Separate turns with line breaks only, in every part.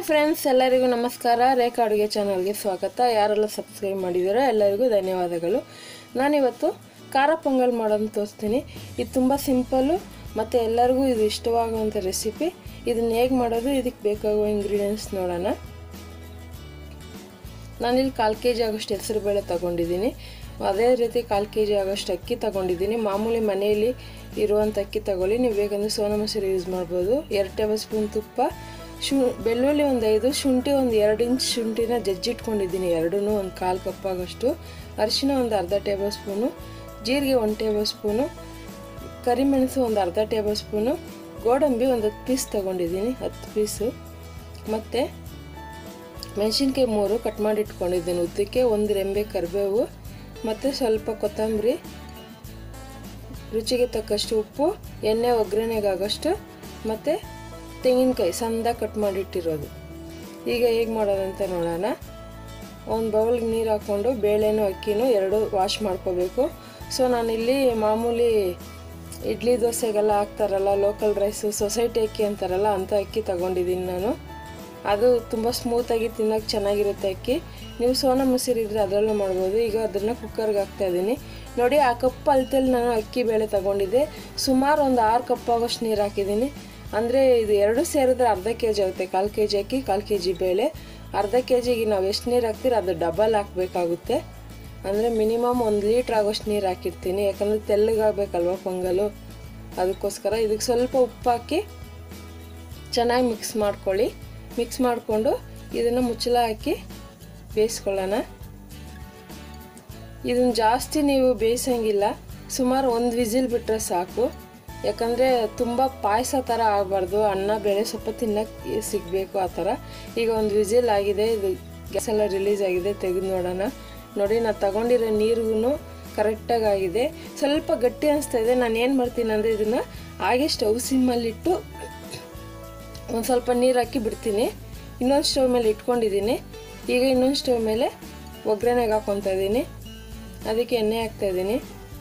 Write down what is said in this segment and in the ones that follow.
friends ಎಲ್ಲರಿಗೂ ನಮಸ್ಕಾರ ರೇಖಾ ಅಡುಗೆ ಚಾನಲ್ಗೆ ಸ್ವಾಗತ ಯಾರೆಲ್ಲ ಸಬ್ಸ್ಕ್ರೈಬ್ ಮಾಡಿದ್ದೀರೋ ಎಲ್ಲರಿಗೂ ಧನ್ಯವಾದಗಳು ನಾನಿವತ್ತು ಖಾರ ಪೊಂಗಲ್ ಮಾಡೋದನ್ನ ತೋರಿಸ್ತೀನಿ ಇದು ತುಂಬ ಸಿಂಪಲ್ಲು ಮತ್ತು ಎಲ್ಲರಿಗೂ ಇದು ಇಷ್ಟವಾಗುವಂಥ ರೆಸಿಪಿ ಇದನ್ನು ಹೇಗೆ ಮಾಡೋದು ಇದಕ್ಕೆ ಬೇಕಾಗುವ ಇಂಗ್ರೀಡಿಯೆಂಟ್ಸ್ ನೋಡೋಣ ನಾನಿಲ್ಲಿ ಕಾಲು ಕೆ ಜಿ ಆಗೋಷ್ಟು ಹೆಸರುಬೇಳೆ ತೊಗೊಂಡಿದ್ದೀನಿ ಅದೇ ರೀತಿ ಕಾಲು ಕೆ ಜಿ ಆಗೋಷ್ಟು ಅಕ್ಕಿ ತೊಗೊಂಡಿದ್ದೀನಿ ಮಾಮೂಲಿ ಮನೆಯಲ್ಲಿ ಇರುವಂಥ ಅಕ್ಕಿ ತಗೊಳ್ಳಿ ನೀವು ಬೇಕಂದ್ರೆ ಸೋನಾ ಮಸೂರಿ ಯೂಸ್ ಮಾಡ್ಬೋದು ಎರಡು ಟೇಬಲ್ ಸ್ಪೂನ್ ತುಪ್ಪ ಶು ಬೆಳ್ಳುಳ್ಳಿ ಒಂದು ಐದು ಶುಂಠಿ ಒಂದು ಎರಡು ಇಂಚ್ ಶುಂಠಿನ ಜಜ್ಜಿಟ್ಕೊಂಡಿದ್ದೀನಿ ಎರಡೂ ಒಂದು ಕಾಲು ಕಪ್ ಆಗೋಷ್ಟು ಅರಿಶಿನ ಒಂದು ಅರ್ಧ ಟೇಬಲ್ ಸ್ಪೂನು ಜೀರಿಗೆ ಒಂದು ಟೇಬಲ್ ಸ್ಪೂನು ಕರಿಮೆಣಸು ಒಂದು ಅರ್ಧ ಟೇಬಲ್ ಸ್ಪೂನು ಗೋಡಂಬಿ ಒಂದು ಹತ್ತು ಪೀಸ್ ತೊಗೊಂಡಿದ್ದೀನಿ ಹತ್ತು ಪೀಸು ಮತ್ತು ಮೆಣಸಿನ್ಕಾಯಿ ಮೂರು ಕಟ್ ಮಾಡಿ ಇಟ್ಕೊಂಡಿದ್ದೀನಿ ಉದ್ದಕ್ಕೆ ಒಂದು ರೆಂಬೆ ಕರಿಬೇವು ಮತ್ತು ಸ್ವಲ್ಪ ಕೊತ್ತಂಬರಿ ರುಚಿಗೆ ತಕ್ಕಷ್ಟು ಉಪ್ಪು ಎಣ್ಣೆ ಒಗ್ಗರಣೆಗಾಗಷ್ಟು ಮತ್ತು ತೆಂಗಿನಕಾಯಿ ಸಣ್ಣದಾಗಿ ಕಟ್ ಮಾಡಿಟ್ಟಿರೋದು ಈಗ ಹೇಗೆ ಮಾಡೋದಂತ ನೋಡೋಣ ಒಂದು ಬೌಲ್ಗೆ ನೀರು ಹಾಕ್ಕೊಂಡು ಬೇಳೆನೂ ಅಕ್ಕಿನೂ ಎರಡು ವಾಶ್ ಮಾಡ್ಕೋಬೇಕು ಸೊ ನಾನಿಲ್ಲಿ ಮಾಮೂಲಿ ಇಡ್ಲಿ ದೋಸೆಗೆಲ್ಲ ಹಾಕ್ತಾರಲ್ಲ ಲೋಕಲ್ ರೈಸು ಸೊಸೈಟಿ ಅಕ್ಕಿ ಅಂತಾರಲ್ಲ ಅಂಥ ಅಕ್ಕಿ ತಗೊಂಡಿದ್ದೀನಿ ನಾನು ಅದು ತುಂಬ ಸ್ಮೂತಾಗಿ ತಿನ್ನೋಕೆ ಚೆನ್ನಾಗಿರುತ್ತೆ ಅಕ್ಕಿ ನೀವು ಸೋನಾ ಮೊಸರು ಇದ್ದರೆ ಅದರಲ್ಲೂ ಮಾಡ್ಬೋದು ಈಗ ಅದನ್ನು ಕುಕ್ಕರ್ಗೆ ಹಾಕ್ತಾಯಿದ್ದೀನಿ ನೋಡಿ ಆ ಕಪ್ ಅಳತೆಯಲ್ಲಿ ನಾನು ಅಕ್ಕಿ ಬೇಳೆ ತಗೊಂಡಿದ್ದೆ ಸುಮಾರು ಒಂದು ಆರು ಕಪ್ ಆಗೋಷ್ಟು ನೀರು ಹಾಕಿದ್ದೀನಿ ಅಂದರೆ ಇದು ಎರಡು ಸೇರಿದ್ರೆ ಅರ್ಧ ಕೆ ಜಿ ಆಗುತ್ತೆ ಕಾಲು ಕೆ ಜಿ ಅಕ್ಕಿ ಕಾಲು ಕೆ ಜಿ ಬೇಳೆ ಅರ್ಧ ಕೆ ಜಿಗೆ ನಾವು ಎಷ್ಟು ನೀರು ಹಾಕ್ತೀರ ಅದು ಡಬಲ್ ಹಾಕಬೇಕಾಗುತ್ತೆ ಅಂದರೆ ಮಿನಿಮಮ್ ಒಂದು ಲೀಟ್ರ್ ಆಗೋಷ್ಟು ನೀರು ಹಾಕಿರ್ತೀನಿ ಯಾಕಂದರೆ ತೆಳ್ಳಗಾಗಬೇಕಲ್ವ ಪೊಂಗಲು ಅದಕ್ಕೋಸ್ಕರ ಇದಕ್ಕೆ ಸ್ವಲ್ಪ ಉಪ್ಪು ಹಾಕಿ ಚೆನ್ನಾಗಿ ಮಿಕ್ಸ್ ಮಾಡ್ಕೊಳ್ಳಿ ಮಿಕ್ಸ್ ಮಾಡಿಕೊಂಡು ಇದನ್ನು ಮುಚ್ಚಳ ಹಾಕಿ ಬೇಯಿಸ್ಕೊಳ್ಳೋಣ ಇದನ್ನು ಜಾಸ್ತಿ ನೀವು ಬೇಯಿಸೋಂಗಿಲ್ಲ ಸುಮಾರು ಒಂದು ವಿಸಿಲ್ ಬಿಟ್ಟರೆ ಸಾಕು ಯಾಕಂದರೆ ತುಂಬ ಪಾಯಸ ಥರ ಆಗಬಾರ್ದು ಅನ್ನ ಬೇಳೆ ಸ್ವಲ್ಪ ತಿನ್ನೋಕ್ಕೆ ಸಿಗಬೇಕು ಆ ಥರ ಈಗ ಒಂದು ವಿಸಿಲ್ ಆಗಿದೆ ಇದು ಗ್ಯಾಸ್ ಎಲ್ಲ ರಿಲೀಸ್ ಆಗಿದೆ ತೆಗೆದು ನೋಡೋಣ ನೋಡಿ ನಾನು ತಗೊಂಡಿರೋ ನೀರಿಗೂ ಕರೆಕ್ಟಾಗಿ ಆಗಿದೆ ಸ್ವಲ್ಪ ಗಟ್ಟಿ ಅನಿಸ್ತಾ ಇದೆ ನಾನು ಏನು ಮಾಡ್ತೀನಿ ಅಂದರೆ ಇದನ್ನು ಹಾಗೆ ಸ್ಟವ್ ಸಿಮ್ಮಲ್ಲಿಟ್ಟು ಒಂದು ಸ್ವಲ್ಪ ನೀರು ಹಾಕಿ ಬಿಡ್ತೀನಿ ಇನ್ನೊಂದು ಸ್ಟವ್ ಮೇಲೆ ಇಟ್ಕೊಂಡಿದ್ದೀನಿ ಈಗ ಇನ್ನೊಂದು ಸ್ಟವ್ ಮೇಲೆ ಒಗ್ಗರಣೆಗೆ ಹಾಕ್ಕೊತಾ ಇದ್ದೀನಿ ಅದಕ್ಕೆ ಎಣ್ಣೆ ಹಾಕ್ತಾಯಿದ್ದೀನಿ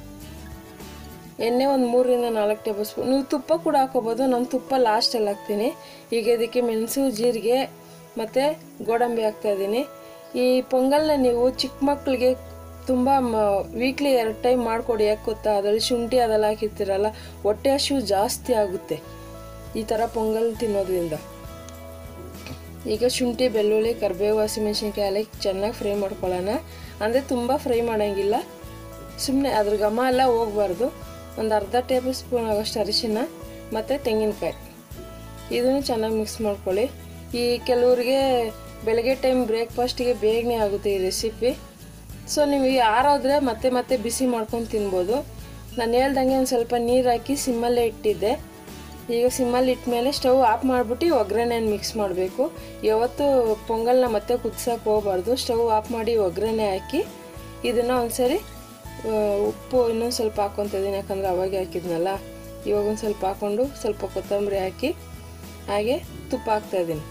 ಎಣ್ಣೆ ಒಂದು ಮೂರರಿಂದ ನಾಲ್ಕು ಟೇಬಲ್ ಸ್ಪೂನ್ ನೀವು ತುಪ್ಪ ಕೂಡ ಹಾಕೋಬೋದು ನಾನು ತುಪ್ಪ ಲಾಸ್ಟಲ್ಲಿ ಹಾಕ್ತೀನಿ ಈಗ ಇದಕ್ಕೆ ಮೆಣಸು ಜೀರಿಗೆ ಮತ್ತು ಗೋಡಂಬಿ ಹಾಕ್ತಾಯಿದ್ದೀನಿ ಈ ಪೊಂಗಲ್ನ ನೀವು ಚಿಕ್ಕ ಮಕ್ಕಳಿಗೆ ತುಂಬ ವೀಕ್ಲಿ ಎರಡು ಟೈಮ್ ಮಾಡಿಕೊಡಿ ಯಾಕೆ ಗೊತ್ತಾ ಅದರಲ್ಲಿ ಶುಂಠಿ ಅದೆಲ್ಲ ಹಾಕಿರ್ತೀರಲ್ಲ ಹೊಟ್ಟೆ ಹಸಿವು ಜಾಸ್ತಿ ಆಗುತ್ತೆ ಈ ಥರ ಪೊಂಗಲ್ ತಿನ್ನೋದ್ರಿಂದ ಈಗ ಶುಂಠಿ ಬೆಳ್ಳುಳ್ಳಿ ಕರಿಬೇವು ಹಸಿಮೆಣ್ಸಿನ್ಕಾಯಿ ಎಲ್ಲ ಚೆನ್ನಾಗಿ ಫ್ರೈ ಮಾಡ್ಕೊಳ್ಳೋಣ ಅಂದರೆ ತುಂಬ ಫ್ರೈ ಮಾಡೋಂಗಿಲ್ಲ ಸುಮ್ಮನೆ ಅದ್ರ ಘಮ ಎಲ್ಲ ಹೋಗ್ಬಾರ್ದು ಒಂದು ಅರ್ಧ ಟೇಬಲ್ ಸ್ಪೂನ್ ಆಗೋಷ್ಟು ಅರಿಶಿನ ಮತ್ತು ತೆಂಗಿನಕಾಯಿ ಇದನ್ನು ಚೆನ್ನಾಗಿ ಮಿಕ್ಸ್ ಮಾಡ್ಕೊಳ್ಳಿ ಈ ಕೆಲವ್ರಿಗೆ ಬೆಳಗ್ಗೆ ಟೈಮ್ ಬ್ರೇಕ್ಫಾಸ್ಟಿಗೆ ಬೇಗನೆ ಆಗುತ್ತೆ ಈ ರೆಸಿಪಿ ಸೊ ನೀವು ಈ ಆರೋದ್ರೆ ಮತ್ತೆ ಮತ್ತೆ ಬಿಸಿ ಮಾಡ್ಕೊಂಡು ತಿನ್ಬೋದು ನಾನು ಹೇಳ್ದಂಗೆ ಒಂದು ಸ್ವಲ್ಪ ನೀರು ಹಾಕಿ ಸಿಮ್ಮಲ್ಲೇ ಇಟ್ಟಿದ್ದೆ ಈಗ ಸಿಮ್ಮಲ್ಲಿ ಇಟ್ಮೇಲೆ ಸ್ಟವ್ ಆಫ್ ಮಾಡಿಬಿಟ್ಟು ಒಗ್ಗರಣೆನ ಮಿಕ್ಸ್ ಮಾಡಬೇಕು ಯಾವತ್ತು ಪೊಂಗಲ್ನ ಮತ್ತೆ ಕುದಿಸೋಕೆ ಹೋಗ್ಬಾರ್ದು ಸ್ಟವ್ ಆಫ್ ಮಾಡಿ ಒಗ್ಗರಣೆ ಹಾಕಿ ಇದನ್ನು ಒಂದ್ಸರಿ ಉಪ್ಪು ಇನ್ನೊಂದು ಸ್ವಲ್ಪ ಹಾಕ್ಕೊತಿದ್ದೀನಿ ಯಾಕಂದರೆ ಅವಾಗೆ ಹಾಕಿದ್ನಲ್ಲ ಇವಾಗ ಒಂದು ಸ್ವಲ್ಪ ಹಾಕ್ಕೊಂಡು ಸ್ವಲ್ಪ ಕೊತ್ತಂಬರಿ ಹಾಕಿ ಹಾಗೆ ತುಪ್ಪ ಹಾಕ್ತಾಯಿದ್ದೀನಿ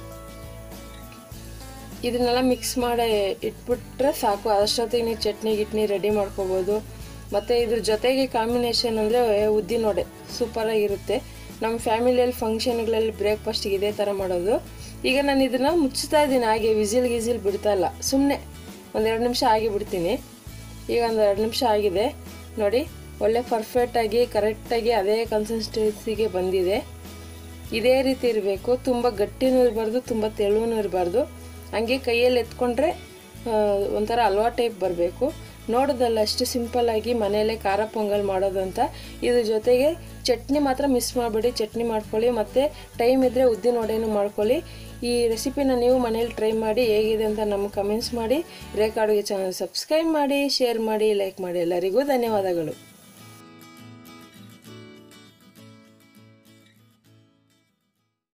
ಇದನ್ನೆಲ್ಲ ಮಿಕ್ಸ್ ಮಾಡಿ ಇಟ್ಬಿಟ್ರೆ ಸಾಕು ಅಷ್ಟೊತ್ತಿಗೆ ನೀವು ಚಟ್ನಿ ಗಿಟ್ನಿ ರೆಡಿ ಮಾಡ್ಕೋಬೋದು ಮತ್ತು ಇದ್ರ ಜೊತೆಗೆ ಕಾಂಬಿನೇಷನ್ ಅಂದರೆ ಉದ್ದಿನ ವಡೆ ಸೂಪರಾಗಿರುತ್ತೆ ನಮ್ಮ ಫ್ಯಾಮಿಲಿಯಲ್ಲಿ ಫಂಕ್ಷನ್ಗಳಲ್ಲಿ ಬ್ರೇಕ್ಫಾಸ್ಟಿಗೆ ಇದೇ ಥರ ಮಾಡೋದು ಈಗ ನಾನು ಇದನ್ನು ಮುಚ್ಚುತ್ತಾ ಇದ್ದೀನಿ ಹಾಗೆ ವಿಸಿಲ್ ಗಿಸಿಲ್ ಬಿಡ್ತಾ ಇಲ್ಲ ಸುಮ್ಮನೆ ಒಂದೆರಡು ನಿಮಿಷ ಆಗಿ ಬಿಡ್ತೀನಿ ಈಗ ಒಂದು ಎರಡು ನಿಮಿಷ ಆಗಿದೆ ನೋಡಿ ಒಳ್ಳೆ ಪರ್ಫೆಕ್ಟಾಗಿ ಕರೆಕ್ಟಾಗಿ ಅದೇ ಕನ್ಸಿಸ್ಟೆನ್ಸಿಗೆ ಬಂದಿದೆ ಇದೇ ರೀತಿ ಇರಬೇಕು ತುಂಬ ಗಟ್ಟಿನೂ ಇರಬಾರ್ದು ತುಂಬ ತೆಳುವೂ ಇರಬಾರ್ದು ಹಂಗೆ ಕೈಯಲ್ಲಿ ಎತ್ಕೊಂಡ್ರೆ ಒಂಥರ ಹಲ್ವಾ ಟೈಪ್ ಬರಬೇಕು ನೋಡೋದಲ್ಲ ಅಷ್ಟು ಸಿಂಪಲ್ಲಾಗಿ ಮನೆಯಲ್ಲೇ ಖಾರ ಪೊಂಗಲ್ ಮಾಡೋದು ಅಂತ ಇದ್ರ ಜೊತೆಗೆ ಚಟ್ನಿ ಮಾತ್ರ ಮಿಸ್ ಮಾಡಬೇಡಿ ಚಟ್ನಿ ಮಾಡ್ಕೊಳ್ಳಿ ಮತ್ತು ಟೈಮ್ ಇದ್ದರೆ ಉದ್ದಿನ ವಡೆನೂ ಮಾಡ್ಕೊಳ್ಳಿ ಈ ರೆಸಿಪಿನ ನೀವು ಮನೇಲಿ ಟ್ರೈ ಮಾಡಿ ಹೇಗಿದೆ ಅಂತ ನಮ್ಗೆ ಕಮೆಂಟ್ಸ್ ಮಾಡಿ ರೇಖಾ ಅಡುಗೆ ಚಾನಲ್ ಸಬ್ಸ್ಕ್ರೈಬ್ ಮಾಡಿ ಶೇರ್ ಮಾಡಿ ಲೈಕ್ ಮಾಡಿ ಎಲ್ಲರಿಗೂ ಧನ್ಯವಾದಗಳು